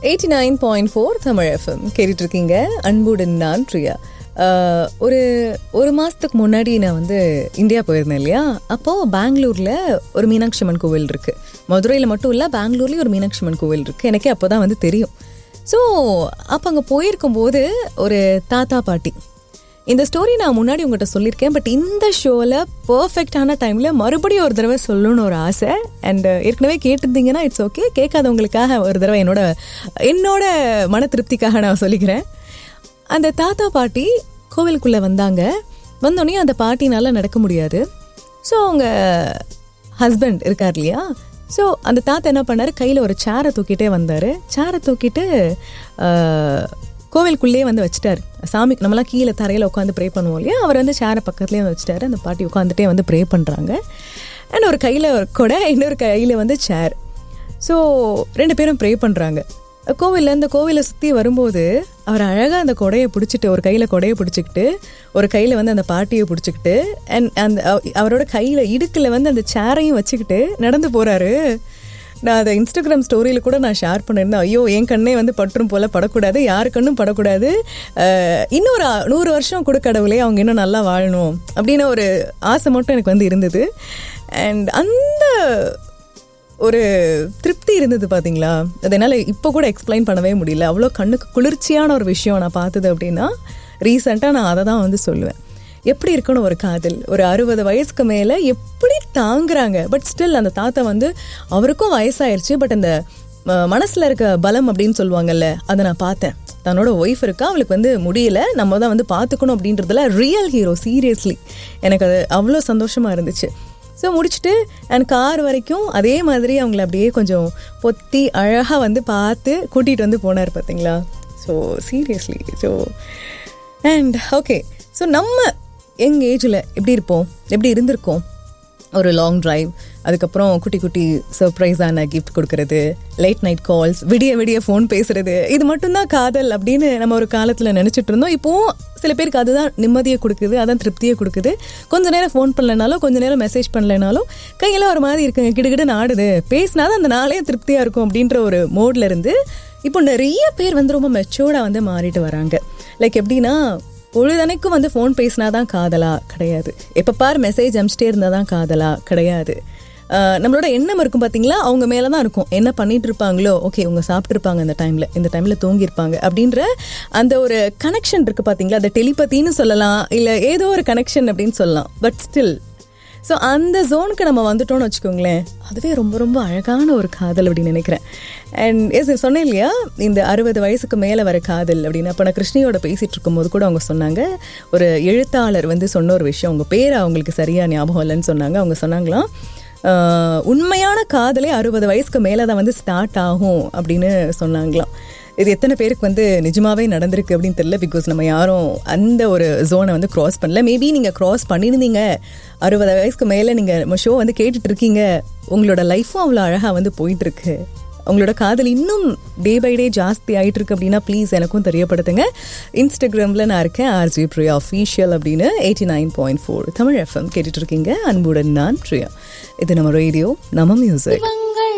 eighty nine point four Tamil FM கேட்டுட்டு இருக்கீங்க அன்புடன் நான் பிரியா ஆஹ், ஒரு ஒரு மாதத்துக்கு முன்னாடி நான் வந்து இந்தியா போயிருந்தேன் இல்லையா அப்போது பெங்களூரில் ஒரு மீனாட்சி அம்மன் கோவில் இருக்குது மதுரையில் மட்டும் இல்லை பெங்களூர்லேயும் ஒரு மீனாட்சி அம்மன் கோவில் இருக்குது எனக்கே அப்போ தான் வந்து தெரியும் ஸோ அப்போ அங்கே போயிருக்கும்போது ஒரு தாத்தா பாட்டி இந்த ஸ்டோரி நான் முன்னாடி உங்கள்கிட்ட சொல்லியிருக்கேன் பட் இந்த ஷோவில் பர்ஃபெக்டான டைமில் மறுபடியும் ஒரு தடவை சொல்லணும்னு ஒரு ஆசை அண்ட் ஏற்கனவே கேட்டிருந்தீங்கன்னா இட்ஸ் ஓகே கேட்காதவங்களுக்காக ஒரு தடவை என்னோட என்னோட மன திருப்திக்காக நான் சொல்லிக்கிறேன் அந்த தாத்தா பாட்டி கோவிலுக்குள்ளே வந்தாங்க வந்தோடனே அந்த பாட்டினால நடக்க முடியாது ஸோ அவங்க ஹஸ்பண்ட் இருக்கார் இல்லையா ஸோ அந்த தாத்தா என்ன பண்ணார் கையில் ஒரு சேரை தூக்கிட்டே வந்தார் சேரை தூக்கிட்டு ஆஹ், கோவிலுக்குள்ளேயே வந்து வச்சுட்டாரு சாமி நம்மளாம் கீழே தரையில் உட்காந்து ப்ரே பண்ணுவோம் இல்லையா அவர் வந்து சேரை பக்கத்துலேயே வந்து வச்சுட்டாரு அந்த பாட்டி உட்காந்துட்டே வந்து ப்ரே பண்ணுறாங்க அண்ட் ஒரு கையில் ஒரு கொடை இன்னொரு கையில் வந்து சேர் ஸோ ரெண்டு பேரும் ப்ரே பண்ணுறாங்க கோவிலில் இந்த கோவிலை சுற்றி வரும்போது அவர் அழகாக அந்த கொடையை பிடிச்சிட்டு ஒரு கையில் கொடையை பிடிச்சிக்கிட்டு ஒரு கையில் வந்து அந்த பாட்டியை பிடிச்சிக்கிட்டு அண்ட் அந்த அவ- அவரோட கையில் இடுக்கில் வந்து அந்த சேரையும் வச்சுக்கிட்டு நடந்து போகிறாரு நான் அதை இன்ஸ்டாகிராம் ஸ்டோரியில் கூட நான் ஷேர் பண்ணியிருந்தேன் ஐயோ என் கண்ணே வந்து பற்றும் போல படக்கூடாது யாரு கண்ணும் படக்கூடாது அஹ், இன்னொரு ஆ- நூறு வருஷம் கொடுக்கடவுளே அவங்க இன்னும் நல்லா வாழணும் அப்படின்னு ஒரு ஆசை மட்டும் எனக்கு வந்து இருந்தது அண்ட் அந்த ஒரு திருப்தி இருந்தது பாத்தீங்களா அது என்னால் இப்போ கூட எக்ஸ்பிளைன் பண்ணவே முடியல அவ்வளோ கண்ணுக்கு குளிர்ச்சியான ஒரு விஷயம் நான் பார்த்தது அப்படின்னா ரீசெண்டாக நான் அதை தான் வந்து சொல்லுவேன் எப்படி இருக்கணும் ஒரு காதல் ஒரு அறுபது வயசுக்கு மேலே எப்படி தாங்குறாங்க பட் ஸ்டில் அந்த தாத்தா வந்து அவருக்கும் வயசாயிருச்சு பட் அந்த ம- மனசுல இருக்க பலம் அப்படின்னு சொல்லுவாங்கல்ல அதை நான் பார்த்தேன் தன்னோட ஒய்ஃப் இருக்கா அவளுக்கு வந்து முடியல நம்ம தான் வந்து பார்த்துக்கணும் அப்படின்றதுல ரியல் ஹீரோ சீரியஸ்லி எனக்கு அது அவ்வளோ சந்தோஷமா இருந்துச்சு ஸோ முடிச்சுட்டு அண்ட் கார் வரைக்கும் அதே மாதிரி அவங்கள அப்படியே கொஞ்சம் பொத்தி அழகாக வந்து பார்த்து கூட்டிகிட்டு வந்து போனார் பார்த்தீங்களா so seriously so and okay so நம்ம யங் ஏஜில் எப்படி இருப்போம் எப்படி இருந்திருக்கோம் ஒரு லாங் டிரைவ் அதுக்கப்புறம் குட்டி குட்டி சர்ப்ரைஸான கிஃப்ட் கொடுக்கறது லேட் நைட் கால்ஸ் விடிய விடிய ஃபோன் பேசுறது இது மட்டும்தான் காதல் அப்படின்னு நம்ம ஒரு காலத்தில் நினச்சிட்டு இருந்தோம் இப்போவும் சில பேருக்கு அதுதான் நிம்மதியை கொடுக்குது அதான் திருப்தியை கொடுக்குது கொஞ்ச நேரம் ஃபோன் பண்ணலனாலும் கொஞ்ச நேரம் மெசேஜ் பண்ணலைனாலும் கையெல்லாம் ஒரு மாதிரி இருக்குங்க கிடுகிடு நாடுது பேசினாதான் அந்த நாளே திருப்தியாக இருக்கும் அப்படின்ற ஒரு மோட்ல இருந்து இப்போ நிறைய பேர் வந்து ரொம்ப மெச்சோர்டாக வந்து மாறிட்டு வராங்க லைக் எப்படின்னா பொழுதனைக்கும் வந்து ஃபோன் பேசினாதான் காதலா கிடையாது எப்போ பார் மெசேஜ் அனுப்பிச்சிட்டே இருந்தால் தான் காதலா கிடையாது ஆஹ் நம்மளோட எண்ணம் இருக்கும் பார்த்தீங்களா அவங்க மேலே தான் இருக்கும் என்ன பண்ணிட்டு இருப்பாங்களோ ஓகே இவங்க சாப்பிட்ருப்பாங்க இந்த டைமில் இந்த டைமில் தூங்கியிருப்பாங்க அப்படின்ற அந்த ஒரு கனெக்ஷன் இருக்குது பார்த்தீங்களா அந்த டெலிபதின்னு சொல்லலாம் இல்லை ஏதோ ஒரு கனெக்ஷன் அப்படின்னு சொல்லலாம் பட் ஸ்டில் ஸோ அந்த ஜோனுக்கு நம்ம வந்துட்டோம்னு வச்சுக்கோங்களேன் அதுவே ரொம்ப ரொம்ப அழகான ஒரு காதல் அப்படின்னு நினைக்கிறேன் அண்ட் எஸ் சொன்னேன் இல்லையா இந்த அறுபது வயசுக்கு மேலே வர காதல் அப்படின்னு அப்போ நான் கிருஷ்ணியோட பேசிகிட்டு இருக்கும்போது கூட அவங்க சொன்னாங்க ஒரு எழுத்தாளர் வந்து சொன்ன ஒரு விஷயம் அவங்க பேர் அவங்களுக்கு சரியாக ஞாபகம் இல்லைன்னு சொன்னாங்க அவங்க சொன்னாங்களாம் ஆஹ், உண்மையான காதலே அறுபது வயசுக்கு மேலே தான் வந்து ஸ்டார்ட் ஆகும் அப்படின்னு சொன்னாங்களாம் இது எத்தனை பேருக்கு வந்து நிஜமாவே நடந்திருக்கு அப்படின்னு தெரியல பிகாஸ் நம்ம யாரும் அந்த ஒரு ஜோனை வந்து கிராஸ் பண்ணல மேபி நீங்கள் கிராஸ் பண்ணியிருந்தீங்க அறுபது வயசுக்கு மேலே நீங்கள் நம்ம ஷோ வந்து கேட்டுட்டு இருக்கீங்க உங்களோட லைஃப்பும் அவ்வளோ அழகாக வந்து போயிட்டு இருக்கு உங்களோட காதல் இன்னும் டே பை டே ஜாஸ்தி ஆயிட்டு இருக்கு அப்படின்னா ப்ளீஸ் எனக்கும் தெரியப்படுத்துங்க இன்ஸ்டாகிராமில் நான் இருக்கேன் ஆர்ஜி பிரியா அஃபீஷியல் அப்படின்னு eighty nine point four Tamil FM கேட்டுட்டு இருக்கீங்க அன்புடன் நான் பிரியா இது நம்ம ரேடியோ நம்ம மியூசிக் இவங்கள்